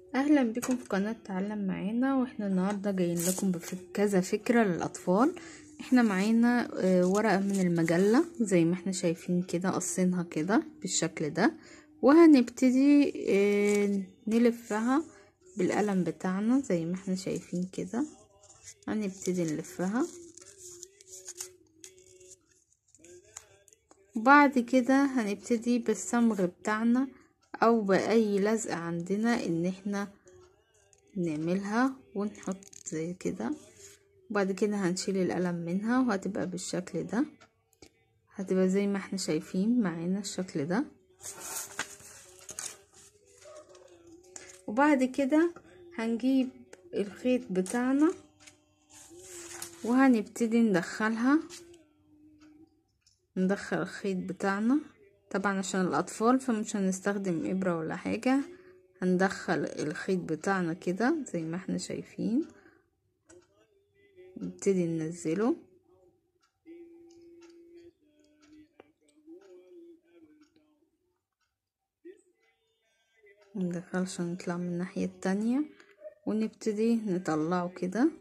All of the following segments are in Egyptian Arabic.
اهلا بكم في قناة تعلم معانا واحنا النهاردة جايين لكم بكذا فكرة للاطفال احنا معانا آه، ورقة من المجلة زي ما احنا شايفين كده قصينها كده بالشكل ده وهنبتدي آه، نلفها بالقلم بتاعنا زي ما احنا شايفين كده هنبتدي نلفها وبعد كده هنبتدي بالصمغ بتاعنا او باي لزقة عندنا ان احنا نعملها ونحط زي كده وبعد كده هنشيل القلم منها وهتبقى بالشكل ده هتبقى زي ما احنا شايفين معانا الشكل ده وبعد كده هنجيب الخيط بتاعنا وهنبتدي ندخلها ندخل الخيط بتاعنا طبعا عشان الاطفال فمش هنستخدم ابرة ولا حاجة هندخل الخيط بتاعنا كده زي ما احنا شايفين نبتدي ننزله مندخلش نطلع من الناحية التانية ونبتدي نطلعه كده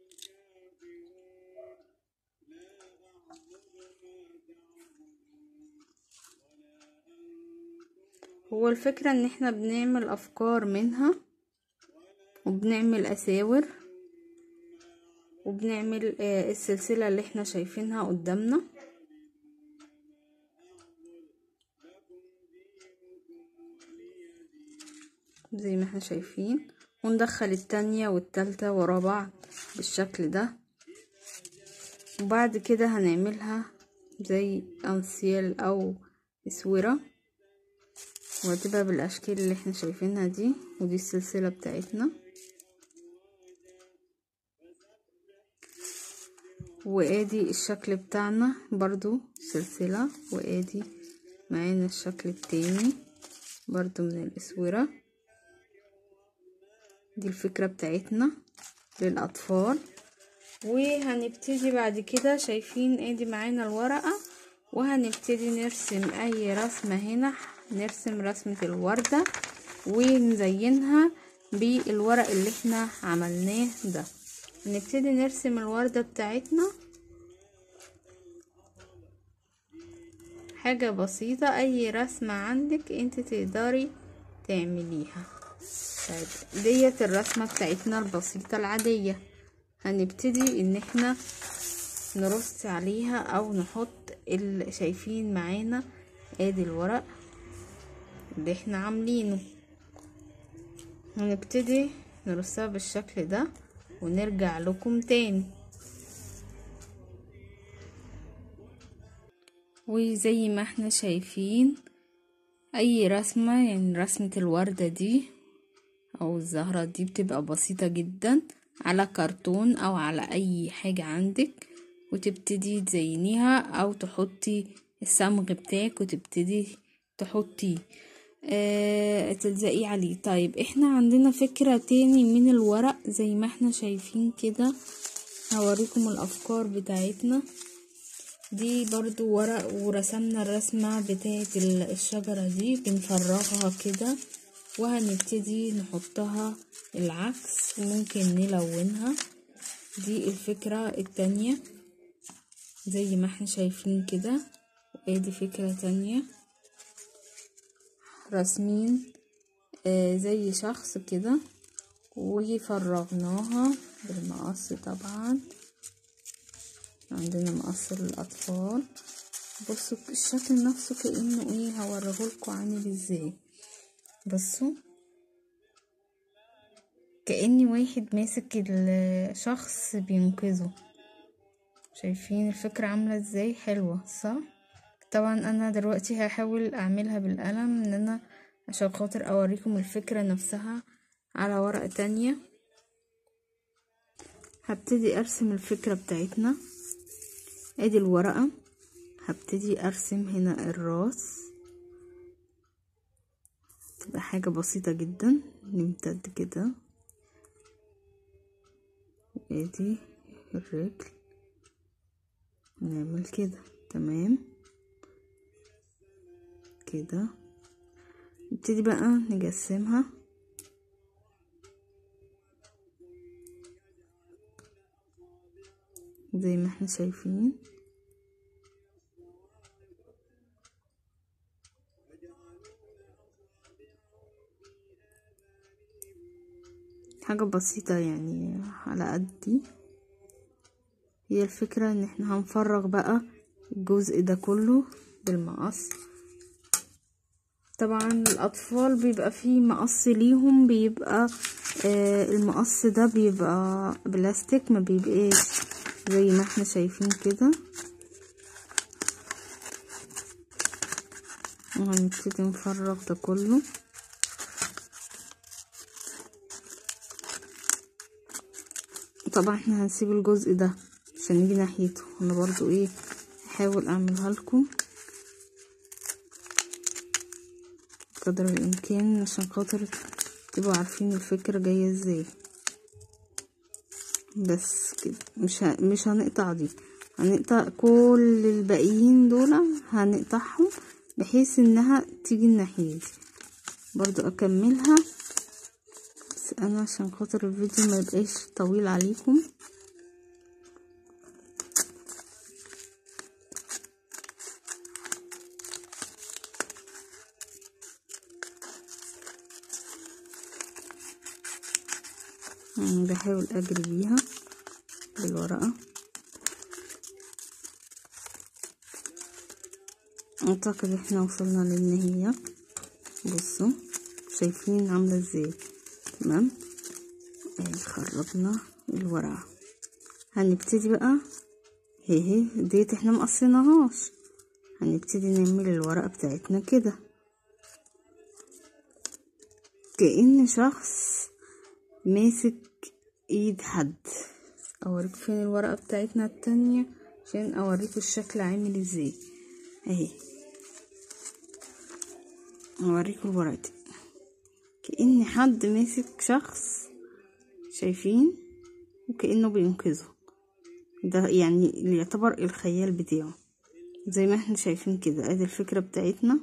هو الفكرة ان احنا بنعمل افكار منها وبنعمل اساور وبنعمل آه السلسلة اللي احنا شايفينها قدامنا زي ما احنا شايفين وندخل التانية والتالتة ورا بعض بالشكل ده وبعد كده هنعملها زي انسيال او اسوره وهتبقى بالاشكال اللي احنا شايفينها دي ودي السلسلة بتاعتنا وادي الشكل بتاعنا برضو سلسلة وادي معانا الشكل التاني برضو من الاسورة دي الفكرة بتاعتنا للاطفال وهنبتدي بعد كده شايفين ادي معانا الورقة وهنبتدي نرسم اي رسمة هنا نرسم رسمة الوردة ونزينها بالورق اللي احنا عملناه ده نبتدي نرسم الوردة بتاعتنا حاجة بسيطة اي رسمة عندك انت تقدري تعمليها طيب ديت الرسمة بتاعتنا البسيطة العادية هنبتدي ان احنا نرص عليها او نحط اللي شايفين معانا ادي الورق اللي احنا عاملينه هنبتدي نرصها بالشكل ده ونرجع لكم تاني وزي ما احنا شايفين اي رسمة يعني رسمة الوردة دي او الزهرة دي بتبقى بسيطة جدا على كرتون او على اي حاجة عندك وتبتدي تزينيها او تحطي الصمغ بتاعك وتبتدي تحطيه آه تلزقيه عليه طيب احنا عندنا فكرة تاني من الورق زي ما احنا شايفين كده هوريكم الافكار بتاعتنا دي برضو ورق ورسمنا الرسمة بتاعت الشجرة دي بنفرغها كده وهنبتدي نحطها العكس ممكن نلونها دي الفكرة التانية زي ما احنا شايفين كده ادي فكرة تانية راسمين آه زي شخص كده وفرغناها بالمقص طبعا عندنا مقص للاطفال بصوا الشكل نفسه كانه ايه هوريهولكوا عامل ازاي بصوا كأني واحد ماسك الشخص بينقذه شايفين الفكرة عاملة ازاي حلوة صح طبعا انا دلوقتي هحاول اعملها بالقلم ان انا عشان خاطر اوريكم الفكرة نفسها على ورقة تانية هبتدي ارسم الفكرة بتاعتنا ادي الورقة هبتدي ارسم هنا الراس تبقى حاجة بسيطة جدا نمتد كده ادي الرجل نعمل كده تمام كده نبتدي بقى نجسمها زي ما احنا شايفين حاجة بسيطة يعني على قدي هي الفكرة ان احنا هنفرغ بقى الجزء ده كله بالمقص طبعا الاطفال بيبقى فيه مقص ليهم بيبقى آه المقص ده بيبقى بلاستيك ما بيبقاش زي ما احنا شايفين كده وهنبتدي نفرغ ده كله طبعا احنا هنسيب الجزء ده عشان نيجي ناحيته انا برضو ايه هحاول اعملها لكم قدر الامكان عشان خاطر تبقوا عارفين الفكرة جاية ازاي بس كده مش ه... مش هنقطع دي هنقطع كل الباقيين دول هنقطعهم بحيث انها تيجي الناحية دي برضو اكملها بس انا عشان خاطر الفيديو ما يبقاش طويل عليكم بحاول اجري بيها بالورقة اعتقد احنا وصلنا للنهاية بصوا شايفين عاملة ازاي تمام اهي خرجنا الورقة هنبتدي بقى هي هي ديت احنا مقصيناهاش هنبتدي نعمل الورقة بتاعتنا كده كأن شخص ماسك ايد حد اوريك فين الورقة بتاعتنا التانية عشان اوريكم الشكل عامل ازاي اهي اوريكم الورقة دي كأن حد ماسك شخص شايفين وكأنه بينقذه ده يعني اللي يعتبر الخيال بتاعه زي ما احنا شايفين كده ادي الفكرة بتاعتنا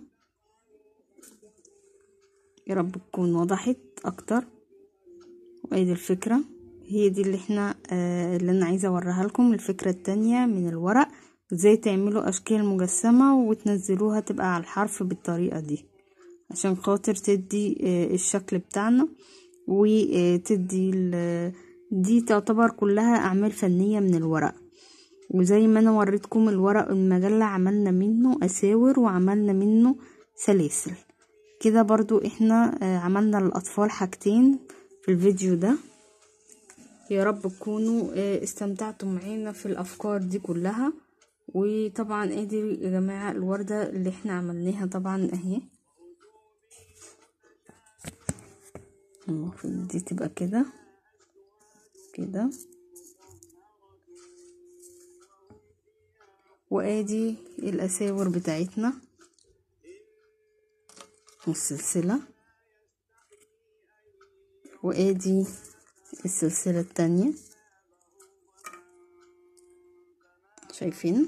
يا رب تكون وضحت اكتر وادي الفكرة هي دي اللي احنا آه اللي انا عايزة اوريها لكم الفكرة التانية من الورق ازاي تعملوا اشكال مجسمة وتنزلوها تبقى على الحرف بالطريقة دي عشان خاطر تدي آه الشكل بتاعنا وتدي دي تعتبر كلها اعمال فنية من الورق وزي ما انا وريتكم الورق المجلة عملنا منه اساور وعملنا منه سلاسل كده برضو احنا آه عملنا للاطفال حاجتين في الفيديو ده يا رب تكونوا استمتعتم معانا في الافكار دي كلها وطبعا ادي يا جماعه الورده اللي احنا عملناها طبعا اهي المفروض دي تبقى كده كده وادي الاساور بتاعتنا والسلسله وادي السلسلة التانية شايفين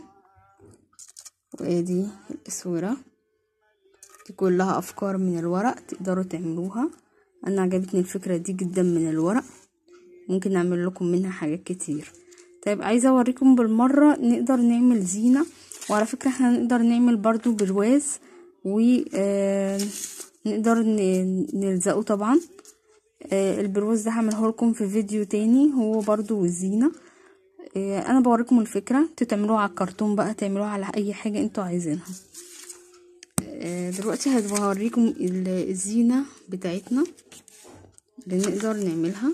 وادي الاسورة دي كلها افكار من الورق تقدروا تعملوها انا عجبتني الفكرة دي جدا من الورق ممكن اعمل لكم منها حاجات كتير طيب عايزة اوريكم بالمرة نقدر نعمل زينة وعلى فكرة احنا نقدر نعمل برضو برواز ونقدر نلزقه طبعا آه البروز ده هعمله لكم في فيديو تاني هو برضو والزينة آه انا بوريكم الفكرة انتوا تعملوها على الكرتون بقى تعملوها على اي حاجة انتوا عايزينها آه دلوقتي هوريكم الزينة بتاعتنا اللي نقدر نعملها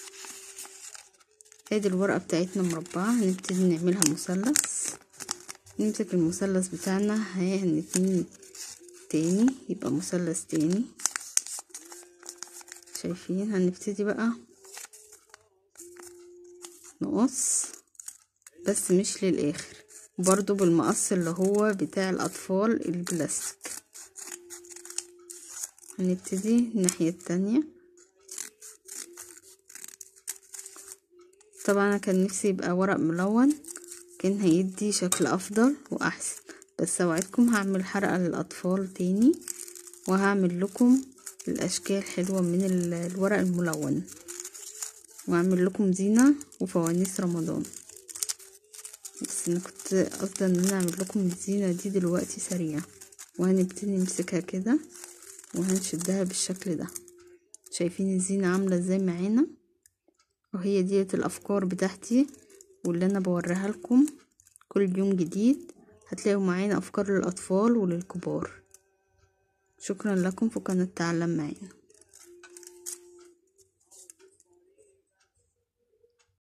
ادي الورقة بتاعتنا مربعة هنبتدي نعملها مثلث نمسك المثلث بتاعنا هنتني تاني يبقى مثلث تاني شايفين هنبتدي بقى نقص بس مش للاخر برضو بالمقص اللي هو بتاع الاطفال البلاستيك هنبتدي الناحية التانية طبعا انا كان نفسي يبقى ورق ملون كان هيدي شكل افضل واحسن بس اوعدكم هعمل حلقة للاطفال تاني وهعمل لكم الاشكال حلوة من الورق الملون واعمل لكم زينة وفوانيس رمضان بس انا كنت قصدي ان انا اعمل لكم الزينة دي دلوقتي سريع وهنبتدي نمسكها كده وهنشدها بالشكل ده شايفين الزينة عاملة ازاي معانا وهي ديت الافكار بتاعتي واللي انا بوريها لكم كل يوم جديد هتلاقوا معانا افكار للاطفال وللكبار شكرا لكم في قناة تعلم معانا